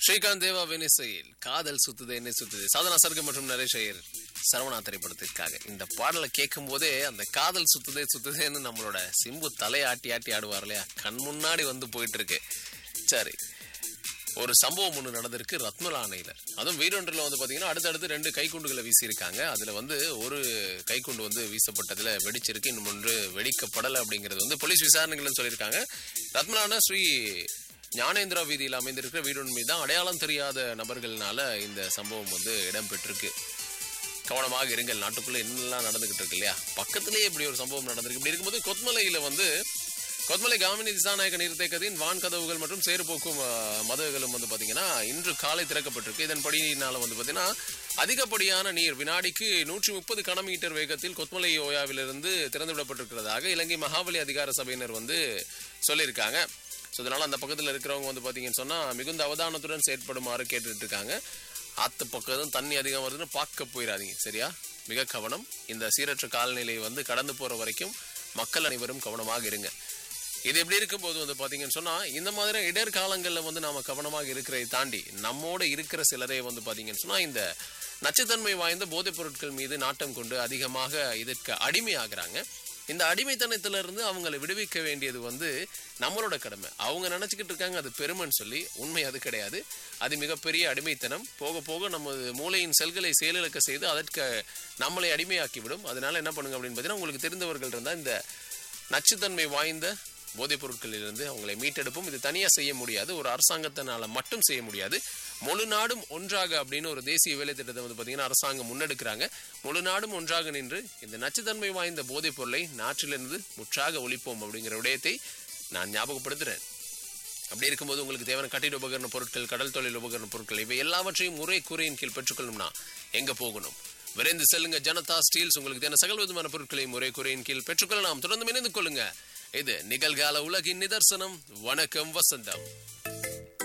ஸ்ரீகாந்த் தேவா வெனிசையில் காதல் சுத்துது என்ன சுத்துது சாதனா சர்க்கம் மற்றும் நரேஷ் ஐயர் சரவணா திரைப்படத்திற்காக இந்த பாடலை கேட்கும் போதே அந்த காதல் சுத்துதே சுத்துதேன்னு நம்மளோட சிம்பு தலையாட்டி ஆட்டி ஆடுவார் இல்லையா கண் முன்னாடி வந்து போயிட்டு இருக்கு சரி ஒரு சம்பவம் ஒன்று நடந்திருக்கு ரத்மலா அணையில அதுவும் வீரொன்றில் வந்து பார்த்தீங்கன்னா அடுத்தடுத்து ரெண்டு கைக்குண்டுகளை வீசியிருக்காங்க அதில் வந்து ஒரு கைக்குண்டு வந்து வீசப்பட்டதில் வெடிச்சிருக்கு இன்னும் ஒன்று வெடிக்கப்படலை அப்படிங்கிறது வந்து போலீஸ் விசாரணைகள்னு சொல்லியிருக்காங்க ரத்மலான ஸ்ரீ ஞானேந்திரா வீதியில் அமைந்திருக்கிற வீடொன்று மீது தான் அடையாளம் தெரியாத நபர்கள்னால இந்த சம்பவம் வந்து இடம்பெற்றிருக்கு கவனமாக இருங்கள் நாட்டுக்குள்ள என்னெல்லாம் நடந்துகிட்டு இருக்கு இல்லையா பக்கத்திலேயே இப்படி ஒரு சம்பவம் நடந்திருக்கு இப்படி இருக்கும்போது கொத்மலையில வந்து கொத்மலை காமினி திசாநாயக நீர்த்தேக்கத்தின் வான் கதவுகள் மற்றும் சேறுபோக்கும் அஹ், மதகுகளும் வந்து பாத்தீங்கன்னா இன்று காலை திறக்கப்பட்டிருக்கு இதன்படியினால வந்து பாத்தீங்கன்னா அதிகப்படியான நீர் வினாடிக்கு நூற்றி முப்பது கனமீட்டர் வேகத்தில் கொத்மலை ஓயாவிலிருந்து திறந்து விடப்பட்டிருக்கிறதாக இலங்கை மகாபலி அதிகார சபையினர் வந்து சொல்லியிருக்காங்க ஸோ இதனால அந்த பக்கத்தில் இருக்கிறவங்க வந்து பார்த்தீங்கன்னு சொன்னால் மிகுந்த அவதானத்துடன் செயற்படுமாறு கேட்டுட்டு இருக்காங்க ஆத்து பக்கம் தண்ணி அதிகம் வருதுன்னு பார்க்க போயிடாதீங்க சரியா மிக கவனம் இந்த சீரற்ற காலநிலை வந்து கடந்து போகிற வரைக்கும் மக்கள் அனைவரும் கவனமாக இருங்க இது எப்படி இருக்கும்போது வந்து பார்த்தீங்கன்னு சொன்னால் இந்த மாதிரி இடர் காலங்களில் வந்து நாம கவனமாக இருக்கிறதை தாண்டி நம்மோட இருக்கிற சிலரே வந்து பார்த்தீங்கன்னு சொன்னால் இந்த நச்சுத்தன்மை வாய்ந்த போதைப் பொருட்கள் மீது நாட்டம் கொண்டு அதிகமாக இதற்கு அடிமையாகிறாங்க இந்த அடிமைத்தனத்திலிருந்து அவங்களை விடுவிக்க வேண்டியது வந்து நம்மளோட கடமை அவங்க நினைச்சுக்கிட்டு இருக்காங்க அது பெருமைன்னு சொல்லி உண்மை அது கிடையாது அது மிகப்பெரிய அடிமைத்தனம் போக போக நமது மூளையின் செல்களை செயலிழக்க செய்து அதற்கு நம்மளை அடிமையாக்கிவிடும் அதனால என்ன பண்ணுங்க அப்படின்னு பார்த்தீங்கன்னா உங்களுக்கு தெரிந்தவர்கள் இருந்தால் இந்த நச்சுத்தன்மை வாய்ந்த போதைப் பொருட்களிலிருந்து அவங்களை மீட்டெடுப்போம் இது தனியாக செய்ய முடியாது ஒரு அரசாங்கத்தினால மட்டும் செய்ய முடியாது முழு நாடும் ஒன்றாக அப்படின்னு ஒரு தேசிய வேலை திட்டத்தை வந்து பார்த்தீங்கன்னா அரசாங்கம் முன்னெடுக்கிறாங்க முழு நாடும் ஒன்றாக நின்று இந்த நச்சுத்தன்மை வாய்ந்த போதைப் பொருளை நாட்டிலிருந்து முற்றாக ஒழிப்போம் அப்படிங்கிற விடயத்தை நான் ஞாபகப்படுத்துகிறேன் அப்படி இருக்கும்போது உங்களுக்கு தேவையான கட்டிட உபகரண பொருட்கள் கடல் தொழில் உபகரண பொருட்கள் இவை எல்லாவற்றையும் ஒரே கூரையின் கீழ் பெற்றுக்கொள்ளணும்னா எங்க போகணும் விரைந்து செல்லுங்க ஜனதா ஸ்டீல்ஸ் உங்களுக்கு தேவையான சகல விதமான பொருட்களையும் ஒரே குறையின் கீழ் பெற்றுக்கொள்ளலாம் தொடர்ந்து இணைந்து கொள்ளுங்க இது நிகழ்கால உலகின் நிதர்சனம் வணக்கம் வசந்தம்